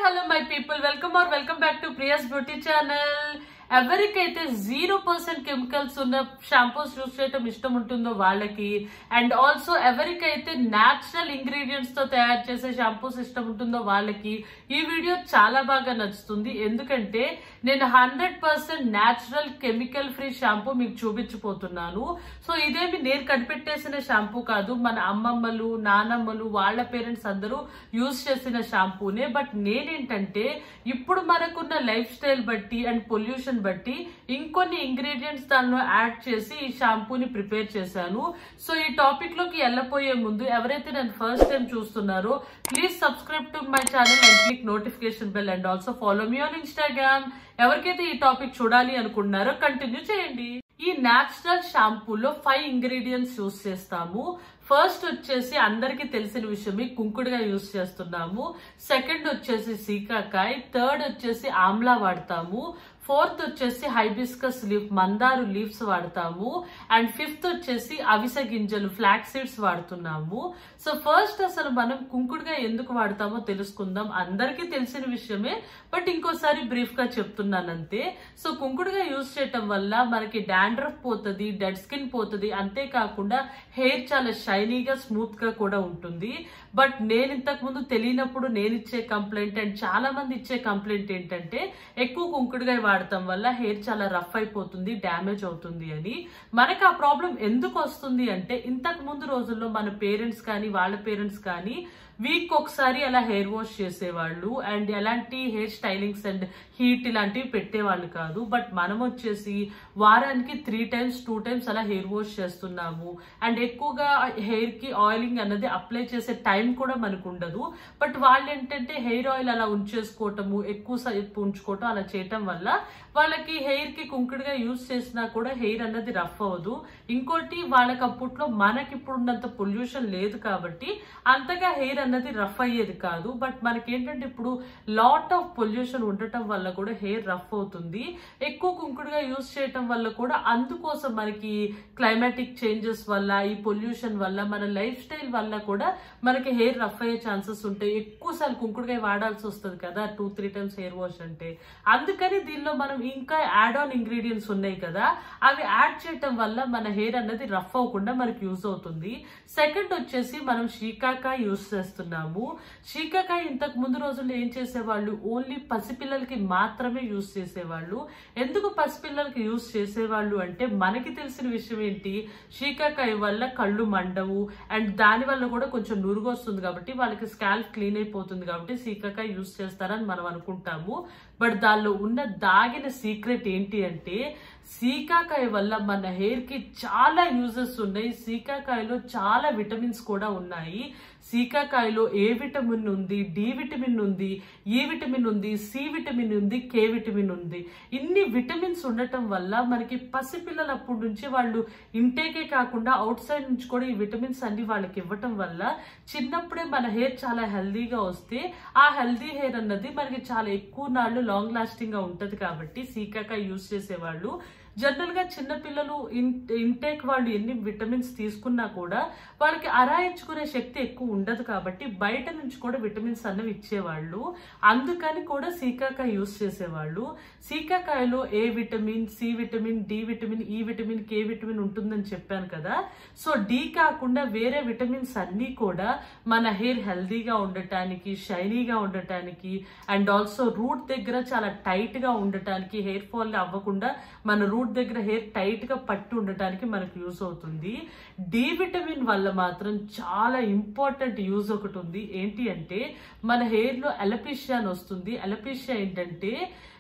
hello my people welcome are welcome back to Priya's beauty channel ఎవరికైతే zero percent chemicals ఉన్న shampoos use చేయటం ఇష్టం ఉంటుందో వాళ్ళకి అండ్ ఆల్సో ఎవరికైతే న్యాచురల్ ఇంగ్రీడియంట్స్ తో తయారు చేసే షాంపూస్ ఇష్టం ఉంటుందో వాళ్ళకి ఈ వీడియో చాలా బాగా నచ్చుతుంది ఎందుకంటే నేను hundred percent natural chemical free shampoo మీకు చూపించబోతున్నాను సో ఇదేమి నేను కనిపెట్టేసిన షాంపూ కాదు మన అమ్మమ్మలు నానమ్మలు వాళ్ళ పేరెంట్స్ అందరూ యూజ్ చేసిన షాంపూనే బట్ నేనేంటంటే ఇప్పుడు మనకున్న లైఫ్ స్టైల్ బట్టి అండ్ పొల్యూషన్ బట్టి ఇంకొన్ని ఇంగ్రీడియంట్స్ దానిలో యాడ్ చేసి ఈ షాంపూని ప్రిపేర్ చేశాను సో ఈ టాపిక్ లోకి వెళ్ళపోయే ముందు ఎవరైతే నేను ఫస్ట్ టైం చూస్తున్నారో please subscribe to my channel and click notification bell and also follow me on Instagram ఎవరికైతే ఈ టాపిక్ చూడాలి అనుకుంటున్నారో కంటిన్యూ చేయండి ఈ నాచురల్ షాంపూలో ఫైవ్ ఇంగ్రీడియంట్స్ యూస్ చేస్తాము ఫస్ట్ వచ్చేసి అందరికి తెలిసిన విషయమే కుంకుడుగా యూస్ చేస్తున్నాము సెకండ్ వచ్చేసి సీకాకాయ్ థర్డ్ వచ్చేసి ఆమ్లా వాడతాము ఫోర్త్ వచ్చేసి హైబిస్కస్ లీఫ్ మందారు లీవ్స్ వాడతాము అండ్ ఫిఫ్త్ వచ్చేసి అవిసె గింజలు ఫ్లాక్ సీడ్స్ వాడుతున్నాము సో ఫస్ట్ అసలు మనం కుంకుడుగా ఎందుకు వాడతామో తెలుసుకుందాం అందరికీ తెలిసిన విషయమే బట్ ఇంకోసారి బ్రీఫ్ గా చెప్తున్నాను అంతే సో కుంకుడుగా యూజ్ చేయటం వల్ల మనకి డాండ్రఫ్ పోతుంది డెడ్ స్కిన్ పోతుంది అంతేకాకుండా హెయిర్ చాలా షైనీగా స్మూత్ గా కూడా ఉంటుంది బట్ నేను ఇంతకు ముందు తెలియనప్పుడు నేను ఇచ్చే కంప్లైంట్ అండ్ చాలా మంది ఇచ్చే కంప్లైంట్ ఏంటంటే ఎక్కువ కుంకుడుగా వాడటం వల్ల హెయిర్ చాలా రఫ్ అయిపోతుంది డ్యామేజ్ అవుతుంది అని మనకు ఆ ప్రాబ్లం ఎందుకు వస్తుంది అంటే ఇంతకు ముందు రోజుల్లో మన పేరెంట్స్ కానీ వాళ్ళ పేరెంట్స్ కానీ వీక్ ఒకసారి అలా హెయిర్ వాష్ చేసేవాళ్ళు అండ్ ఎలాంటి హెయిర్ స్టైలింగ్స్ అండ్ హీట్ ఇలాంటివి పెట్టేవాళ్ళు కాదు బట్ మనం వచ్చేసి వారానికి త్రీ టైమ్స్ టూ టైమ్స్ అలా హెయిర్ వాష్ చేస్తున్నాము అండ్ ఎక్కువగా హెయిర్ కి ఆయిలింగ్ అన్నది అప్లై చేసే టైం కూడా మనకు ఉండదు బట్ వాళ్ళు ఏంటంటే హెయిర్ ఆయిల్ అలా ఉంచేసుకోవటము ఎక్కువ సేపు ఉంచుకోవటం అలా చేయటం వల్ల వాళ్ళకి హెయిర్ కి కుంకుడుగా యూజ్ చేసినా కూడా హెయిర్ అన్నది రఫ్ అవ్వదు ఇంకోటి వాళ్ళకి అప్పట్లో మనకి ఇప్పుడు ఉన్నంత పొల్యూషన్ లేదు కాబట్టి అంతగా హెయిర్ అన్నది రఫ్ అయ్యేది కాదు బట్ మనకి ఏంటంటే ఇప్పుడు లాట్ ఆఫ్ పొల్యూషన్ ఉండటం వల్ల కూడా హెయిర్ రఫ్ అవుతుంది ఎక్కువ కుంకుడుగా యూజ్ చేయటం వల్ల కూడా అందుకోసం మనకి క్లైమాటిక్ చేంజెస్ వల్ల ఈ పొల్యూషన్ వల్ల మన లైఫ్ స్టైల్ వల్ల కూడా మనకి హెయిర్ రఫ్ అయ్యే ఛాన్సెస్ ఉంటాయి ఎక్కువ సార్లు కుంకుడుగా వాడాల్సి వస్తుంది కదా two three times hair wash అంటే అందుకని దీనిలో మనం ఇంకా యాడ్ ఆన్ ఇంగ్రీడియంట్స్ ఉన్నాయి కదా అవి యాడ్ చేయటం వల్ల మన హెయిర్ అన్నది రఫ్ అవ్వకుండా మనకి యూజ్ అవుతుంది సెకండ్ వచ్చేసి మనం షీకాకాయ యూజ్ చేస్తున్నాము షీకాకాయ ఇంతకు ముందు రోజుల్లో ఏం చేసేవాళ్ళు ఓన్లీ పసిపిల్లలకి మాత్రమే యూజ్ చేసేవాళ్ళు ఎందుకు పసిపిల్లలకి యూజ్ చేసేవాళ్ళు అంటే మనకి తెలిసిన విషయం ఏంటి షీకాకాయ వల్ల కళ్ళు మండవు అండ్ దాని వల్ల కూడా కొంచెం నురుగు వస్తుంది కాబట్టి వాళ్ళకి స్కాల్ప్ క్లీన్ అయిపోతుంది కాబట్టి సీకాకాయ యూజ్ చేస్తారని మనం అనుకుంటాము బట్ దానిలో ఉన్న దాగిన సీక్రెట్ ఏంటి అంటే సీకాకాయ వల్ల మన హెయిర్ కి చాలా యూజెస్ ఉన్నాయి సీకాకాయలో చాలా విటమిన్స్ కూడా ఉన్నాయి సీకాకాయలో ఏ విటమిన్ ఉంది డి విటమిన్ ఉంది ఈ విటమిన్ ఉంది సి విటమిన్ ఉంది కే విటమిన్ ఉంది ఇన్ని విటమిన్స్ ఉండటం వల్ల మనకి పసిపిల్లలప్పటి నుంచి వాళ్ళు ఇంటేకే కాకుండా అవుట్ సైడ్ నుంచి కూడా ఈ విటమిన్స్ అన్ని వాళ్ళకి ఇవ్వటం వల్ల చిన్నప్పుడే మన హెయిర్ చాలా హెల్దీగా వస్తే ఆ హెల్దీ హెయిర్ అన్నది మనకి చాలా ఎక్కువ నాళ్ళు లాంగ్ లాస్టింగ్ గా ఉంటది కాబట్టి సీకాకాయ యూజ్ చేసేవాళ్ళు జనరల్ గా చిన్నపిల్లలు ఇంటేక్ వాళ్ళు ఎన్ని విటమిన్స్ తీసుకున్నా కూడా వాళ్ళకి అరాయించుకునే శక్తి ఎక్కువ ఉండదు కాబట్టి బయట నుంచి కూడా విటమిన్స్ అన్నవి ఇచ్చేవాళ్ళు అందుకని కూడా సీకాకాయ యూస్ చేసేవాళ్ళు సీకాకాయలో A vitamin C vitamin D vitamin E vitamin K vitamin ఉంటుందని చెప్పాను కదా సో డి కాకుండా వేరే విటమిన్స్ అన్నీ కూడా మన హెయిర్ హెల్దీగా ఉండటానికి షైనీగా ఉండటానికి అండ్ ఆల్సో రూట్ దగ్గర చాలా టైట్ గా ఉండటానికి హెయిర్ ఫాల్ అవ్వకుండా మన రూట్ దగ్గర హెయిర్ టైట్ గా పట్టి ఉండటానికి మనకు యూజ్ అవుతుంది డి విటమిన్ వల్ల మాత్రం చాలా ఇంపార్టెంట్ యూజ్ ఒకటి ఉంది ఏంటి అంటే మన హెయిర్ లో ఎలపిషియా అని వస్తుంది ఎలపిషియా ఏంటంటే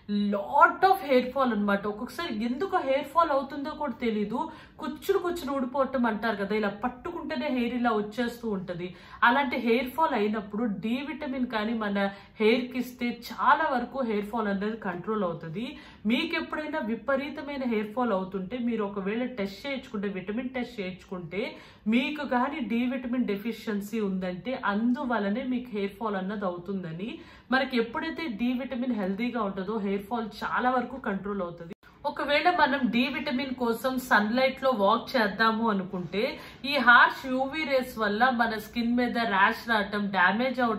లాట్ ఆఫ్ హెయిర్ ఫాల్ అనమాట ఒక్కొక్కసారి ఎందుకు హెయిర్ ఫాల్ అవుతుందో కూడా తెలీదు కుచ్చులు కుచ్చులు ఊడిపోవటం అంటారు కదా ఇలా పట్టుకుంటేనే హెయిర్ ఇలా వచ్చేస్తూ ఉంటది అలాంటి హెయిర్ ఫాల్ అయినప్పుడు డి విటమిన్ కానీ మన హెయిర్ కి ఇస్తే చాలా వరకు హెయిర్ ఫాల్ అనేది కంట్రోల్ అవుతుంది మీకు ఎప్పుడైనా విపరీతమైన హెయిర్ ఫాల్ అవుతుంటే మీరు ఒకవేళ టెస్ట్ చేయించుకుంటే విటమిన్ టెస్ట్ చేయించుకుంటే మీకు కానీ డి విటమిన్ డెఫిషియన్సీ ఉందంటే అందువలనే మీకు హెయిర్ ఫాల్ అన్నది అవుతుందని మనకి ఎప్పుడైతే డి విటమిన్ హెల్దీగా ఉంటుందో హెయిర్ ఫాల్ చాలా వరకు కంట్రోల్ అవుతుంది ఒకవేళ మనం డి విటమిన్ కోసం సన్లైట్ లో వాక్ చేద్దాము అనుకుంటే ఈ హార్ష్ యూవీ రేస్ వల్ల మన స్కిన్ మీద ర్యాష్ రావటం డ్యామేజ్ అవటం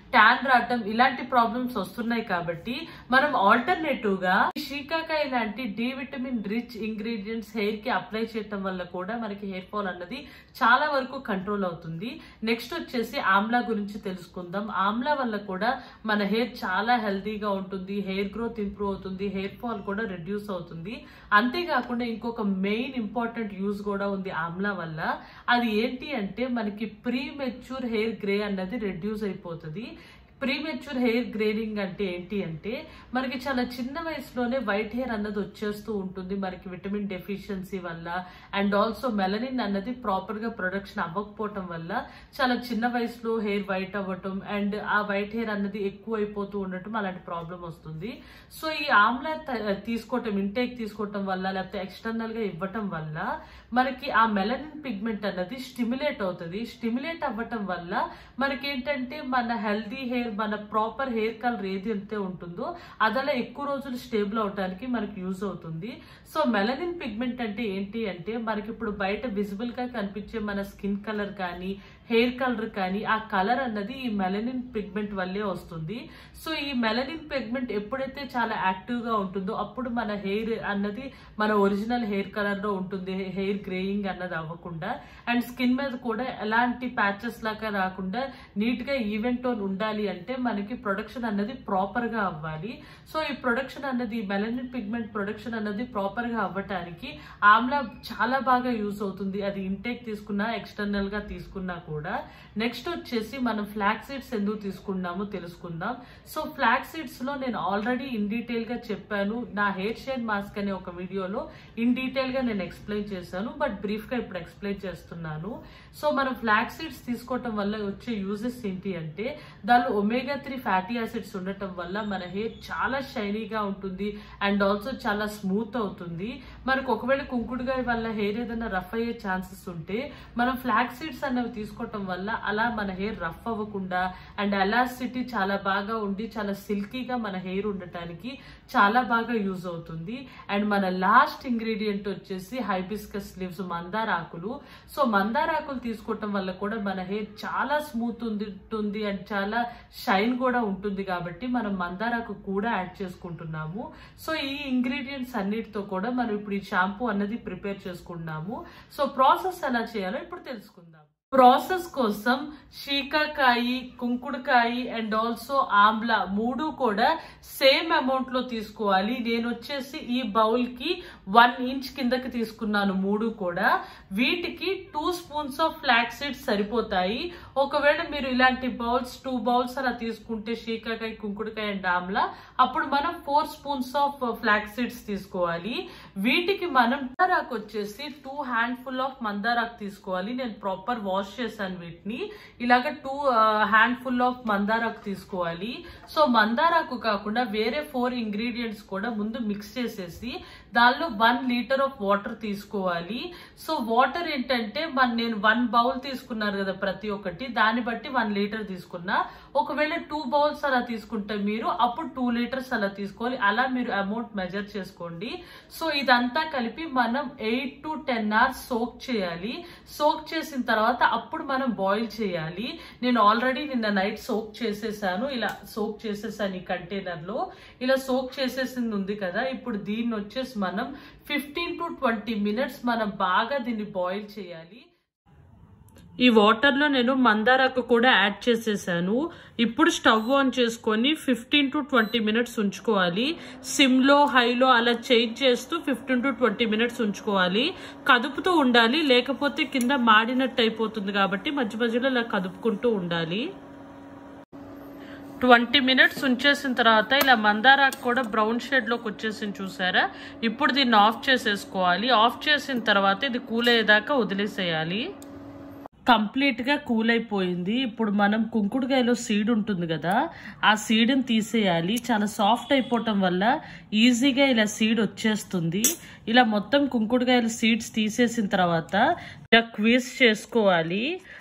ట్యాన్ రావటం ఇలాంటి ప్రాబ్లమ్స్ వస్తున్నాయి కాబట్టి మనం ఆల్టర్నేటివ్ గా షీకాకాయ లాంటి D vitamin rich ingredients hair కి అప్లై చేయటం వల్ల కూడా మనకి హెయిర్ ఫాల్ అన్నది చాలా వరకు కంట్రోల్ అవుతుంది నెక్స్ట్ వచ్చేసి ఆమ్లా గురించి తెలుసుకుందాం ఆమ్లా వల్ల కూడా మన హెయిర్ చాలా హెల్తీగా ఉంటుంది హెయిర్ గ్రోత్ ఇంప్రూవ్ అవుతుంది హెయిర్ ఫాల్ కూడా రెడ్యూస్ అవుతుంది అంతేకాకుండా ఇంకొక మెయిన్ ఇంపార్టెంట్ యూజ్ కూడా ఉంది ఆమ్లా వల్ల అది ఏంటి అంటే మనకి ప్రీ మెచ్యూర్ హెయిర్ గ్రే అన్నది రెడ్యూస్ అయిపోతుంది ప్రీమెచ్యూర్ హెయిర్ గ్రేడింగ్ అంటే ఏంటి అంటే మనకి చాలా చిన్న వయసులోనే వైట్ హెయిర్ అన్నది వచ్చేస్తూ ఉంటుంది మనకి విటమిన్ డెఫిషియన్సీ వల్ల అండ్ ఆల్సో మెలనిన్ అన్నది ప్రాపర్ గా ప్రొడక్షన్ అవ్వకపోవటం వల్ల చాలా చిన్న వయసులో హెయిర్ వైట్ అవ్వటం అండ్ ఆ వైట్ హెయిర్ అన్నది ఎక్కువ అయిపోతూ ఉండటం అలాంటి ప్రాబ్లం వస్తుంది సో ఈ ఆమ్లా త- తీసుకోవటం ఇంటేక్ తీసుకోవటం వల్ల లేకపోతే ఎక్స్టర్నల్ గా ఇవ్వటం వల్ల మనకి ఆ మెలనిన్ పిగ్మెంట్ అన్నది స్టిమ్యులేట్ అవుతుంది స్టిమ్యులేట్ అవ్వటం వల్ల మనకి ఏంటంటే మన హెల్దీ హెయిర్ మన ప్రాపర్ హెయిర్ కలర్ ఏది అయితే ఉంటుందో అదలా ఎక్కువ రోజులు స్టేబుల్ అవడానికి మనకి యూజ్ అవుతుంది సో మెలనిన్ పిగ్మెంట్ అంటే ఏంటి అంటే మనకి ఇప్పుడు బయట విజిబుల్ గా కనిపించే మన స్కిన్ కలర్ కానీ హెయిర్ కలర్ కానీ ఆ కలర్ అన్నది ఈ మెలనిన్ పిగ్మెంట్ వల్లే వస్తుంది సో ఈ మెలనిన్ పిగ్మెంట్ ఎప్పుడైతే చాలా యాక్టివ్ గా ఉంటుందో అప్పుడు మన హెయిర్ అన్నది మన ఒరిజినల్ హెయిర్ కలర్ లో ఉంటుంది హెయిర్ గ్రేయింగ్ అన్నది అవ్వకుండా అండ్ స్కిన్ మీద కూడా ఎలాంటి ప్యాచెస్ లాగా రాకుండా నీట్ గా ఈవెంట్ టోన్ ఉండాలి అంటే మనకి ప్రొడక్షన్ అన్నది ప్రాపర్ గా అవ్వాలి సో ఈ ప్రొడక్షన్ అన్నది మెలనిన్ పిగ్మెంట్ ప్రొడక్షన్ అన్నది ప్రాపర్ గా అవ్వటానికి ఆమ్లా చాలా బాగా యూస్ అవుతుంది అది ఇంటేక్ తీసుకున్నా ఎక్స్టర్నల్ గా తీసుకున్నా కూడా నెక్స్ట్ వచ్చేసి మనం ఫ్లాక్ సీడ్స్ ఎందుకు తీసుకున్నామో తెలుసుకుందాం సో ఫ్లాక్ సీడ్స్ లో నేను ఆల్రెడీ ఇన్ డీటెయిల్ గా చెప్పాను నా హెయిర్ షేడ్ మాస్క్ అనే ఒక వీడియోలో ఇన్ డీటెయిల్ గా నేను ఎక్స్ప్లెయిన్ చేశాను బట్ బ్రీఫ్ గా ఇప్పుడు ఎక్స్ప్లెయిన్ చేస్తున్నాను సో మనం ఫ్లాక్ సీడ్స్ తీసుకోవటం వల్ల వచ్చే యూజెస్ ఏంటి అంటే దానిలో ఒమేగా త్రీ ఫ్యాటీ యాసిడ్స్ ఉండటం వల్ల మన హెయిర్ చాలా షైనీగా ఉంటుంది అండ్ ఆల్సో చాలా స్మూత్ అవుతుంది మనకు ఒకవేళ కుంకుడుగాయ వల్ల హెయిర్ ఏదైనా రఫ్ అయ్యే ఛాన్సెస్ ఉంటే మనం ఫ్లాక్ సీడ్స్ అనేవి తీసుకోవటం వల్ల అలా మన హెయిర్ రఫ్ అవ్వకుండా అండ్ ఎలాసిటీ చాలా బాగా ఉండి చాలా సిల్కీగా మన హెయిర్ ఉండటానికి చాలా బాగా యూజ్ అవుతుంది అండ్ మన లాస్ట్ ఇంగ్రీడియంట్ వచ్చేసి హైబిస్కస్ లీవ్స్ మందార ఆకులు సో మందార ఆకులు తీసుకోవటం వల్ల కూడా మన హెయిర్ చాలా స్మూత్ ఉంటుంది అండ్ చాలా షైన్ కూడా ఉంటుంది కాబట్టి మనం మందారాకు కూడా యాడ్ చేసుకుంటున్నాము సో ఈ ఇంగ్రీడియంట్స్ అన్నిటితో కూడా మనం ఇప్పుడు ఈ షాంపూ అన్నది ప్రిపేర్ చేసుకున్నాము సో ప్రాసెస్ ఎలా చేయాలో ఇప్పుడు తెలుసుకుందాం ప్రాసెస్ కోసం శీకాకాయి కుంకుడుకాయి అండ్ ఆల్సో ఆమ్లా మూడు కూడా సేమ్ అమౌంట్ లో తీసుకోవాలి నేను వచ్చేసి ఈ బౌల్ కి వన్ ఇంచ్ కిందకి తీసుకున్నాను మూడు కూడా వీటికి two spoons of flax seeds సరిపోతాయి ఒకవేళ మీరు ఇలాంటి బౌల్స్ టూ బౌల్స్ అలా తీసుకుంటే శీకాకాయ కుంకుడుకాయ అండ్ ఆమ్లా అప్పుడు మనం four spoons of flax seeds తీసుకోవాలి వీటికి మనం మందారాకు వచ్చేసి టూ హ్యాండ్ ఫుల్ ఆఫ్ మందారాకు తీసుకోవాలి నేను ప్రాపర్ వాష్ చేశాను వీటిని ఇలాగ టూ హ్యాండ్ ఫుల్ ఆఫ్ మందారాకు తీసుకోవాలి సో మందారాకు కాకుండా వేరే ఫోర్ ఇంగ్రీడియంట్స్ కూడా ముందు మిక్స్ చేసేసి దానిలో వన్ లీటర్ ఆఫ్ వాటర్ తీసుకోవాలి సో వాటర్ ఏంటంటే మన నేను వన్ బౌల్ తీసుకున్నారు కదా ప్రతి ఒక్కటి దాన్ని బట్టి వన్ లీటర్ తీసుకున్నా ఒకవేళ టూ బౌల్స్ అలా తీసుకుంటే మీరు అప్పుడు టూ లీటర్స్ అలా తీసుకోవాలి అలా మీరు అమౌంట్ మెజర్ చేసుకోండి సో ఇదంతా కలిపి మనం eight to ten hours soak చేయాలి సోక్ చేసిన తర్వాత అప్పుడు మనం బాయిల్ చేయాలి నేను ఆల్రెడీ నిన్న నైట్ సోక్ చేసేసాను ఇలా సోక్ చేసేసాను ఈ కంటైనర్ లో ఇలా సోక్ చేసేసింది ఉంది కదా ఇప్పుడు దీన్ని వచ్చేసి మనం ఫిఫ్టీన్ టు ట్వంటీ మినిట్స్ మనం బాగా దీన్ని బాయిల్ చేయాలి ఈ వాటర్లో నేను మందారాకు కూడా యాడ్ చేసేసాను ఇప్పుడు స్టవ్ ఆన్ చేసుకొని ఫిఫ్టీన్ టు ట్వంటీ మినిట్స్ ఉంచుకోవాలి సిమ్లో హైలో అలా చేంజ్ చేస్తూ ఫిఫ్టీన్ టు ట్వంటీ మినిట్స్ ఉంచుకోవాలి కదుపుతూ ఉండాలి లేకపోతే కింద మాడినట్టు అయిపోతుంది కాబట్టి మధ్య మధ్యలో ఇలా కదుపుకుంటూ ఉండాలి ట్వంటీ మినిట్స్ ఉంచేసిన తర్వాత ఇలా మందారాకు కూడా బ్రౌన్ షేడ్లోకి వచ్చేసింది చూసారా ఇప్పుడు దీన్ని ఆఫ్ చేసేసుకోవాలి ఆఫ్ చేసిన తర్వాత ఇది కూల్ అయ్యేదాకా వదిలేసేయాలి కంప్లీట్ గా కూల్ అయిపోయింది ఇప్పుడు మనం కుంకుడుకాయలో సీడ్ ఉంటుంది కదా ఆ సీడ్ని తీసేయాలి చాలా సాఫ్ట్ అయిపోవటం వల్ల ఈజీగా ఇలా సీడ్ వచ్చేస్తుంది ఇలా మొత్తం కుంకుడుకాయల సీడ్స్ తీసేసిన తర్వాత ఇలా క్వీజ్ చేసుకోవాలి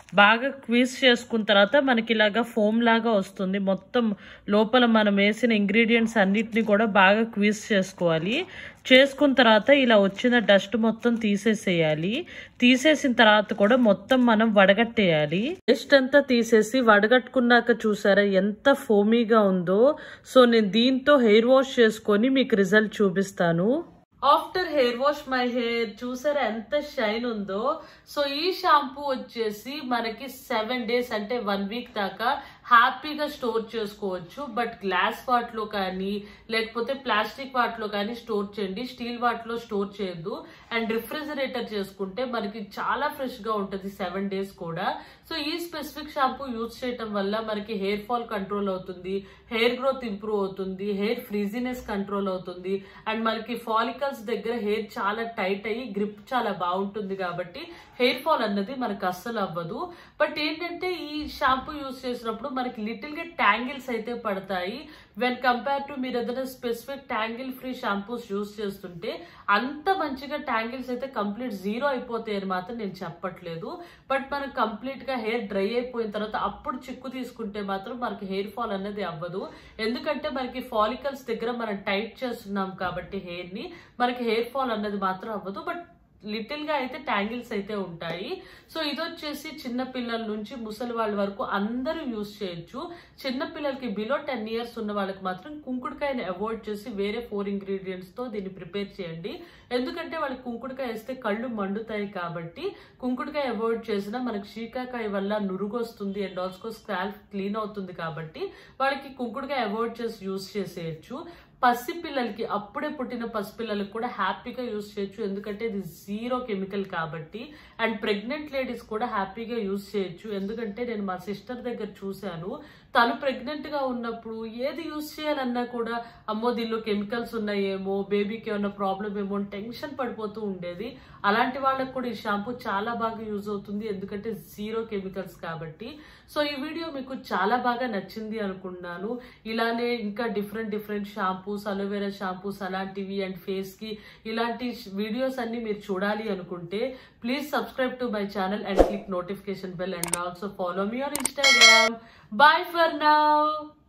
బాగా క్వీజ్ చేసుకున్న తర్వాత మనకి ఇలాగా ఫోమ్ లాగా వస్తుంది మొత్తం లోపల మనం వేసిన ఇంగ్రీడియంట్స్ అన్నిటిని కూడా బాగా క్వీజ్ చేసుకోవాలి చేసుకున్న తర్వాత ఇలా వచ్చిన డస్ట్ మొత్తం తీసేసేయాలి తీసేసిన తర్వాత కూడా మొత్తం మనం వడగట్టేయాలి డస్ట్ అంతా తీసేసి వడగట్టుకున్నాక చూసారా ఎంత ఫోమీగా ఉందో సో నేను దీంతో హెయిర్ వాష్ చేసుకొని మీకు రిజల్ట్ చూపిస్తాను after hair wash my hair చూసారా ఎంత షైన్ ఉందో సో ఈ షాంపూ వచ్చేసి మనకి సెవెన్ డేస్ అంటే వన్ వీక్ దాకా హ్యాపీగా స్టోర్ చేసుకోవచ్చు బట్ గ్లాస్ వాటిలో కానీ లేకపోతే ప్లాస్టిక్ వాటిలో కానీ స్టోర్ చేయండి స్టీల్ వాటిలో స్టోర్ చేయొద్దు అండ్ రిఫ్రిజిరేటర్ చేసుకుంటే మనకి చాలా ఫ్రెష్ గా ఉంటుంది సెవెన్ డేస్ కూడా సో ఈ స్పెసిఫిక్ షాంపూ యూజ్ చేయటం వల్ల మనకి హెయిర్ ఫాల్ కంట్రోల్ అవుతుంది హెయిర్ గ్రోత్ ఇంప్రూవ్ అవుతుంది హెయిర్ ఫ్రీజినెస్ కంట్రోల్ అవుతుంది అండ్ మనకి ఫాలికల్స్ దగ్గర హెయిర్ చాలా టైట్ అయ్యి గ్రిప్ చాలా బాగుంటుంది కాబట్టి హెయిర్ ఫాల్ అన్నది మనకు అస్సలు అవ్వదు బట్ ఏంటంటే ఈ షాంపూ యూజ్ చేసినప్పుడు మనకి లిటిల్ గా ట్యాంగిల్స్ అయితే పడతాయి వెన్ కంపేర్ టు మీరు ఏదైనా specific tangle free shampoos use చేస్తుంటే అంత మంచిగా ట్యాంగిల్స్ అయితే కంప్లీట్ జీరో అయిపోతాయి అని మాత్రం నేను చెప్పట్లేదు బట్ మనం కంప్లీట్ గా హెయిర్ డ్రై అయిపోయిన తర్వాత అప్పుడు చిక్కు తీసుకుంటే మాత్రం మనకి హెయిర్ ఫాల్ అనేది అవ్వదు ఎందుకంటే మనకి ఫాలికల్స్ దగ్గర మనం టైట్ చేస్తున్నాం కాబట్టి హెయిర్ ని మనకి హెయిర్ ఫాల్ అన్నది మాత్రం అవ్వదు బట్ లిటిల్ గా అయితే ట్యాంగిల్స్ అయితే ఉంటాయి సో ఇది వచ్చేసి చిన్న పిల్లల నుంచి ముసలి వాళ్ళ వరకు అందరూ యూజ్ చేయొచ్చు చిన్న పిల్లలకి బిలో టెన్ ఇయర్స్ ఉన్న వాళ్ళకి మాత్రం కుంకుడుకాయని అవాయిడ్ చేసి వేరే ఫోర్ ఇంగ్రీడియంట్స్ తో దీన్ని ప్రిపేర్ చేయండి ఎందుకంటే వాళ్ళకి కుంకుడుకాయ వేస్తే కళ్ళు మండుతాయి కాబట్టి కుంకుడుకాయ అవాయిడ్ చేసినా మనకి శీకాకాయ వల్ల నురుగు వస్తుంది అండ్ ఆల్సో స్కాల్ప్ క్లీన్ అవుతుంది కాబట్టి వాళ్ళకి కుంకుడుకాయ అవాయిడ్ చేసి యూజ్ చేసేయచ్చు పసిపిల్లలకి అప్పుడే పుట్టిన పసిపిల్లలకి కూడా హ్యాపీగా యూజ్ చేయొచ్చు ఎందుకంటే ఇది జీరో కెమికల్ కాబట్టి అండ్ ప్రెగ్నెంట్ లేడీస్ కూడా హ్యాపీగా యూజ్ చేయొచ్చు ఎందుకంటే నేను మా సిస్టర్ దగ్గర చూశాను తను ప్రెగ్నెంట్ గా ఉన్నప్పుడు ఏది యూజ్ చేయాలన్నా కూడా అమ్మో దీనిలో కెమికల్స్ ఉన్నాయేమో బేబీకి ఏమన్నా ప్రాబ్లం ఏమో అని టెన్షన్ పడిపోతూ ఉండేది అలాంటి వాళ్ళకి కూడా ఈ షాంపూ చాలా బాగా యూజ్ అవుతుంది ఎందుకంటే జీరో కెమికల్స్ కాబట్టి సో ఈ వీడియో మీకు చాలా బాగా నచ్చింది అనుకున్నాను ఇలానే ఇంకా different different shampoos aloe vera shampoos అలాంటివి అండ్ ఫేస్ కి ఇలాంటి వీడియోస్ అన్ని మీరు చూడాలి అనుకుంటే please subscribe to my channel and click notification bell and also follow me on Instagram bye for now